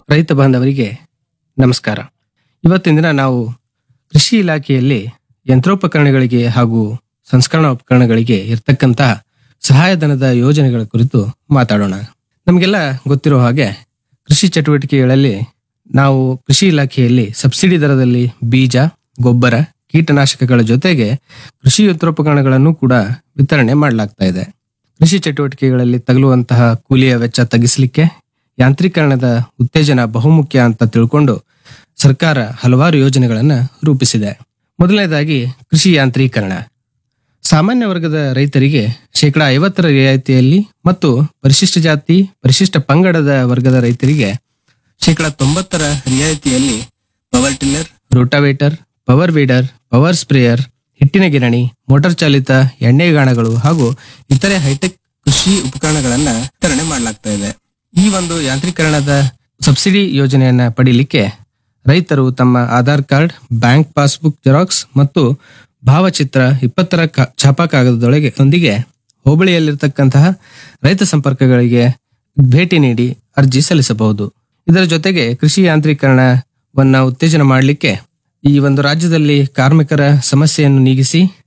ರೈತ ಬಾಂಧವರಿಗೆ ನಮಸ್ಕಾರ ಇವತ್ತಿನ ದಿನ ನಾವು ಕೃಷಿ ಇಲಾಖೆಯಲ್ಲಿ ಯಂತ್ರೋಪಕರಣಗಳಿಗೆ ಹಾಗೂ ಸಂಸ್ಕರಣಾ ಉಪಕರಣಗಳಿಗೆ ಇರತಕ್ಕಂತಹ ಸಹಾಯಧನದ ಯೋಜನೆಗಳ ಕುರಿತು ಮಾತಾಡೋಣ ನಮಗೆಲ್ಲ ಗೊತ್ತಿರೋ ಹಾಗೆ ಕೃಷಿ ಚಟುವಟಿಕೆಗಳಲ್ಲಿ ನಾವು ಕೃಷಿ ಇಲಾಖೆಯಲ್ಲಿ ಸಬ್ಸಿಡಿ ದರದಲ್ಲಿ ಬೀಜ ಗೊಬ್ಬರ ಕೀಟನಾಶಕಗಳ ಜೊತೆಗೆ ಕೃಷಿ ಯಂತ್ರೋಪಕರಣಗಳನ್ನು ಕೂಡ ವಿತರಣೆ ಮಾಡಲಾಗ್ತಾ ಇದೆ ಕೃಷಿ ಚಟುವಟಿಕೆಗಳಲ್ಲಿ ತಗಲುವಂತಹ ಕೂಲಿಯ ವೆಚ್ಚ ತಗ್ಗಿಸಲಿಕ್ಕೆ ಯಾಂತ್ರೀಕರಣದ ಉತ್ತೇಜನ ಬಹುಮುಖ್ಯ ಅಂತ ತಿಳ್ಕೊಂಡು ಸರ್ಕಾರ ಹಲವಾರು ಯೋಜನೆಗಳನ್ನು ರೂಪಿಸಿದೆ ಮೊದಲನೇದಾಗಿ ಕೃಷಿ ಯಾಂತ್ರೀಕರಣ ಸಾಮಾನ್ಯ ವರ್ಗದ ರೈತರಿಗೆ ಶೇಕಡ ಐವತ್ತರ ರಿಯಾಯಿತಿಯಲ್ಲಿ ಮತ್ತು ಪರಿಶಿಷ್ಟ ಜಾತಿ ಪರಿಶಿಷ್ಟ ಪಂಗಡದ ವರ್ಗದ ರೈತರಿಗೆ ಶೇಕಡ ತೊಂಬತ್ತರ ರಿಯಾಯಿತಿಯಲ್ಲಿ power tiller rotavator power weeder power sprayer ಹಿಟ್ಟಿನ ಗಿರಣಿ ಮೋಟಾರ್ ಚಾಲಿತ ಎಣ್ಣೆಗಾಣಗಳು ಹಾಗೂ ಇತರೆ ಹೈಟೆಕ್ ಕೃಷಿ ಉಪಕರಣಗಳನ್ನ ವಿತರಣೆ ಮಾಡಲಾಗ್ತಾ ಇದೆ ಈ ಒಂದು ಯಾಂತ್ರೀಕರಣದ ಸಬ್ಸಿಡಿ ಯೋಜನೆಯನ್ನ ಪಡೀಲಿಕ್ಕೆ ರೈತರು ತಮ್ಮ Aadhaar card bank passbook xerox ಮತ್ತು ಭಾವಚಿತ್ರ ಇಪ್ಪತ್ತರ ಕ- ಛಾಪಾ ಕಾಗದದೊಳಗೆ ಒಂದಿಗೆ ಹೋಬಳಿಯಲ್ಲಿರ್ತಕ್ಕಂತಹ ರೈತ ಸಂಪರ್ಕಗಳಿಗೆ ಭೇಟಿ ನೀಡಿ ಅರ್ಜಿ ಸಲ್ಲಿಸಬಹುದು ಇದರ ಜೊತೆಗೆ ಕೃಷಿ ಯಾಂತ್ರೀಕರಣವನ್ನ ಉತ್ತೇಜನ ಮಾಡಲಿಕ್ಕೆ ಈ ಒಂದು ರಾಜ್ಯದಲ್ಲಿ ಕಾರ್ಮಿಕರ ಸಮಸ್ಯೆಯನ್ನು ನೀಗಿಸಿ